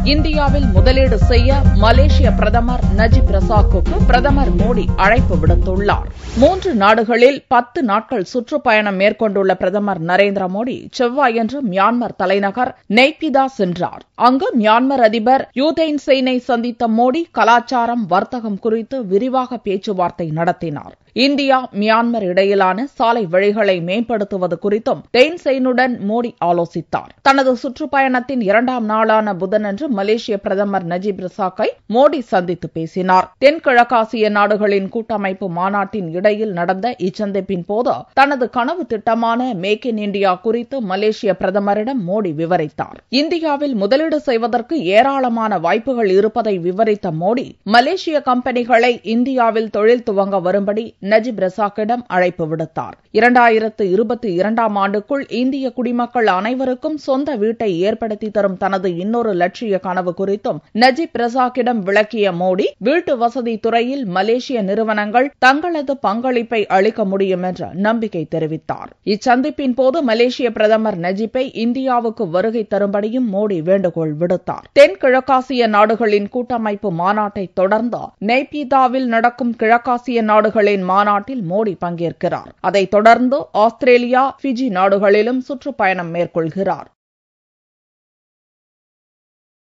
இந்தியாவில் முதலீடு செய்ய மலேசிய பிரதமர் நஜிப் ரசாக்குக்கு பிரதமர் மோடி அழைப்பு விடுத்துள்ளார் மூன்று நாடுகளில் பத்து நாட்கள் சுற்றுப்பயணம் மேற்கொண்டுள்ள பிரதமர் நரேந்திர மோடி செவ்வாயன்று மியான்மர் தலைநகர் நெய்பிதா சென்றார் அங்கு மியான்மர் அதிபர் யூதெயின் செயினை சந்தித்த மோடி கலாச்சாரம் வர்த்தகம் குறித்து விரிவாக பேச்சுவார்த்தை நடத்தினார் இந்தியா மியான்மர் இடையிலான சாலை வழிகளை மேம்படுத்துவது குறித்தும் தெயின் செயினுடன் மோடி ஆலோசித்தார் தனது சுற்றுப்பயணத்தின் இரண்டாம் நாளான புதனன்று மலேசிய பிரதமர் நஜீப் ரசாக்கை மோடி சந்தித்து பேசினார் தென்கிழக்காசிய நாடுகளின் கூட்டமைப்பு மாநாட்டின் இடையில் நடந்த இச்சந்திப்பின் போது தனது கனவு திட்டமான மேக் இன் இண்டியா குறித்து மலேசிய பிரதமரிடம் மோடி விவரித்தார் இந்தியாவில் முதலீடு செய்வதற்கு ஏராளமான வாய்ப்புகள் இருப்பதை விவரித்த மோடி மலேசிய கம்பெனிகளை இந்தியாவில் தொழில் துவங்க வரும்படி நஜிப் ரசாக்கிடம் அழைப்பு விடுத்தார் இரண்டாயிரத்து இருபத்தி இரண்டாம் ஆண்டுக்குள் இந்திய குடிமக்கள் அனைவருக்கும் சொந்த வீட்டை ஏற்படுத்தி தரும் தனது இன்னொரு லட்சிய கனவு குறித்தும் நஜிப் ரசாக்கிடம் விளக்கிய மோடி வீட்டு வசதி துறையில் மலேசிய நிறுவனங்கள் தங்களது பங்களிப்பை அளிக்க முடியும் என்ற நம்பிக்கை தெரிவித்தார் இச்சந்திப்பின் போது மலேசிய பிரதமர் நஜிப்பை இந்தியாவுக்கு வருகை தரும்படியும் மோடி வேண்டுகோள் விடுத்தார் தென்கிழக்காசிய நாடுகளின் கூட்டமைப்பு மாநாட்டை தொடர்ந்து நெய்பீதாவில் நடக்கும் கிழக்காசிய நாடுகளின் மாநாட்டில் மோடி பங்கேற்கிறார் அதைத் தொடர்ந்து ஆஸ்திரேலியா பிஜி நாடுகளிலும் சுற்றுப்பயணம் மேற்கொள்கிறார்